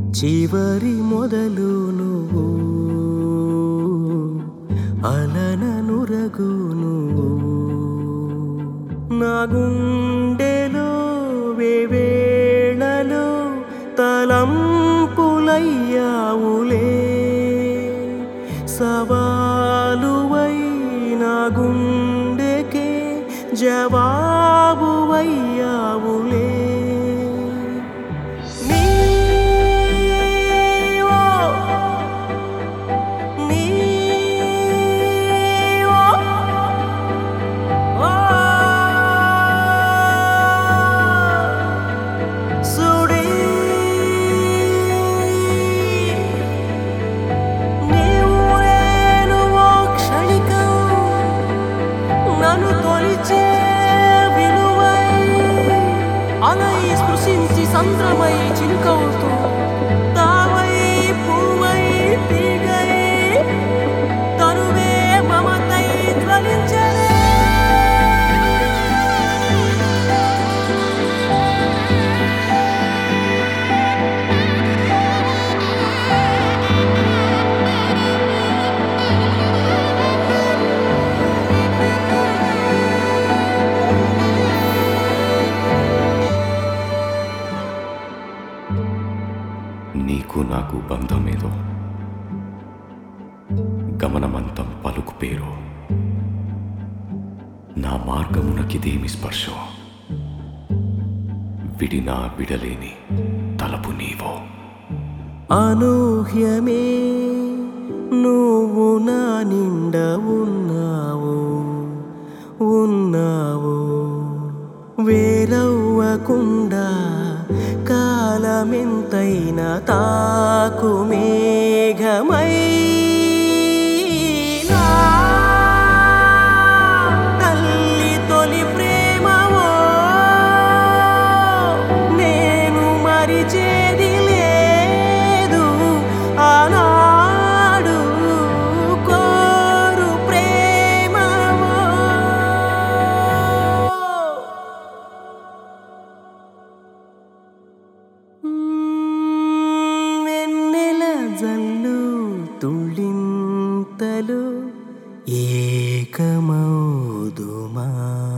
చివరి మొదలు నువ్వు అలననురగు నువ్వు నా గుండెలో వేవేళలో తలంపులయ్యావులే సవాలువై నా గుండెకే జవాబువయ్యావులే నీవో నీవో ఓ సుడి నీవు నేను ఓ క్షణికం నన్ను తొలిచే విలువై అలై స్పృశించి సంద్రమై చిలుకవుతూ తావై పూవై తీగై తరువే మమతై ధ్వనించనే నీకు నాకు బంధమేదో గమనమంతం పలుకు పేరు నా మార్గమునకిదేమి స్పర్శో విడినా విడలేని తలపు నీవో అనూహ్యమే నువ్వు నా నిండ ఉన్నావు ఉన్నావు వేరవ్వకుండా కాలమెంతైనా తాకు మేఘమై నా తల్లి తొలి ప్రేమవో నేను మరిచేది లేదు ఆనాడు కోరు ప్రేమవో మ్మ్, వెన్నెల జల్లు తుళ్ళింతలు ఏకమౌదుమా